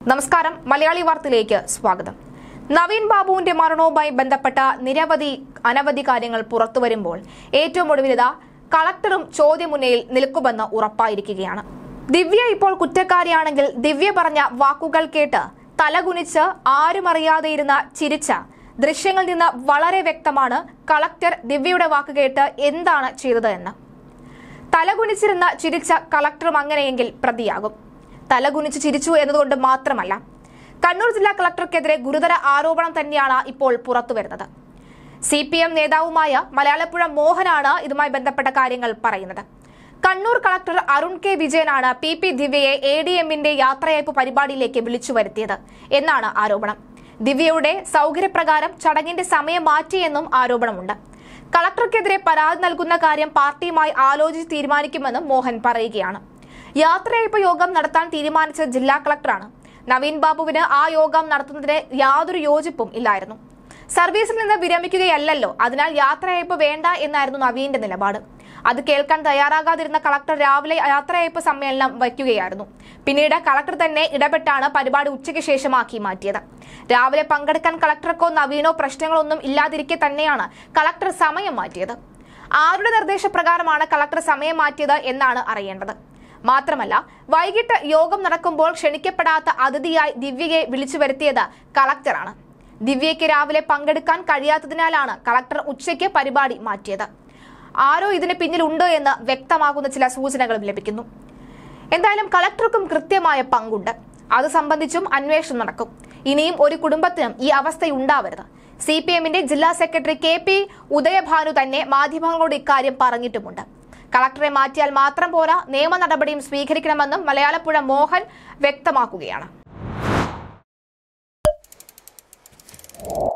നമസ്കാരം മലയാളി വാർത്തയിലേക്ക് സ്വാഗതം നവീൻ ബാബുവിന്റെ മരണവുമായി ബന്ധപ്പെട്ട നിരവധി അനവധി കാര്യങ്ങൾ പുറത്തു വരുമ്പോൾ ഏറ്റവും ഒടുവിലിത കളക്ടറും ചോദ്യമുന്നയിൽ നിൽക്കുമെന്ന് ഉറപ്പായിരിക്കുകയാണ് ദിവ്യ ഇപ്പോൾ കുറ്റക്കാരിയാണെങ്കിൽ ദിവ്യ പറഞ്ഞ വാക്കുകൾ കേട്ട് തലകുനിച്ച് ആരും അറിയാതെ ഇരുന്ന ചിരിച്ച ദൃശ്യങ്ങളിൽ നിന്ന് വളരെ വ്യക്തമാണ് കളക്ടർ ദിവ്യയുടെ വാക്ക് കേട്ട് എന്താണ് ചെയ്തത് എന്ന് തലകുനിച്ചിരുന്ന ചിരിച്ച കളക്ടറും അങ്ങനെയെങ്കിൽ പ്രതിയാകും തലകുനിച്ച് ചിരിച്ചു എന്നതുകൊണ്ട് മാത്രമല്ല കണ്ണൂർ ജില്ലാ കളക്ടർക്കെതിരെ ഗുരുതര ആരോപണം തന്നെയാണ് ഇപ്പോൾ പുറത്തുവരുന്നത് സി പി എം നേതാവുമായ മലയാളപ്പുഴ മോഹനാണ് ഇതുമായി ബന്ധപ്പെട്ട കാര്യങ്ങൾ പറയുന്നത് കണ്ണൂർ കളക്ടർ അരുൺ കെ വിജയനാണ് പി പി ദിവ്യയെ എ ഡി എമ്മിന്റെ യാത്രയയപ്പ് പരിപാടിയിലേക്ക് വിളിച്ചു വരുത്തിയത് എന്നാണ് ആരോപണം ദിവ്യയുടെ സൗകര്യപ്രകാരം ചടങ്ങിന്റെ സമയം മാറ്റിയെന്നും ആരോപണമുണ്ട് കളക്ടർക്കെതിരെ പരാതി നൽകുന്ന കാര്യം പാർട്ടിയുമായി ആലോചിച്ച് തീരുമാനിക്കുമെന്നും മോഹൻ പറയുകയാണ് യാത്രയയപ്പ് യോഗം നടത്താൻ തീരുമാനിച്ച ജില്ലാ കളക്ടറാണ് നവീൻ ബാബുവിന് ആ യോഗം നടത്തുന്നതിന് യാതൊരു യോജിപ്പും ഇല്ലായിരുന്നു സർവീസിൽ നിന്ന് വിരമിക്കുകയല്ലല്ലോ അതിനാൽ യാത്രയയപ്പ് വേണ്ട എന്നായിരുന്നു നവീന്റെ നിലപാട് അത് കേൾക്കാൻ തയ്യാറാകാതിരുന്ന കളക്ടർ രാവിലെ യാത്രയയപ്പ് സമ്മേളനം വയ്ക്കുകയായിരുന്നു പിന്നീട് കളക്ടർ തന്നെ ഇടപെട്ടാണ് പരിപാടി ഉച്ചയ്ക്ക് ശേഷമാക്കി മാറ്റിയത് രാവിലെ പങ്കെടുക്കാൻ കളക്ടർക്കോ നവീനോ പ്രശ്നങ്ങളൊന്നും ഇല്ലാതിരിക്കെ തന്നെയാണ് കളക്ടർ സമയം മാറ്റിയത് ആരുടെ നിർദ്ദേശപ്രകാരമാണ് കളക്ടർ സമയം മാറ്റിയത് എന്നാണ് അറിയേണ്ടത് മാത്രമല്ല വൈകിട്ട് യോഗം നടക്കുമ്പോൾ ക്ഷണിക്കപ്പെടാത്ത അതിഥിയായി ദിവ്യയെ വിളിച്ചു വരുത്തിയത് കളക്ടറാണ് ദിവ്യയ്ക്ക് രാവിലെ പങ്കെടുക്കാൻ കഴിയാത്തതിനാലാണ് കളക്ടർ ഉച്ചയ്ക്ക് പരിപാടി മാറ്റിയത് ആരോ ഇതിന് പിന്നിലുണ്ട് എന്ന് വ്യക്തമാകുന്ന ചില സൂചനകളും ലഭിക്കുന്നു എന്തായാലും കളക്ടർക്കും കൃത്യമായ പങ്കുണ്ട് അത് സംബന്ധിച്ചും അന്വേഷണം നടക്കും ഇനിയും ഒരു കുടുംബത്തിനും ഈ അവസ്ഥയുണ്ടാവരുത് സി പി എമ്മിന്റെ ജില്ലാ സെക്രട്ടറി കെ പി ഉദയഭാനു തന്നെ മാധ്യമങ്ങളോട് ഇക്കാര്യം പറഞ്ഞിട്ടുമുണ്ട് കളക്ടറെ മാറ്റിയാൽ മാത്രം പോരാ നിയമ നടപടിയും സ്വീകരിക്കണമെന്നും മലയാളപ്പുഴ മോഹൻ വ്യക്തമാക്കുകയാണ്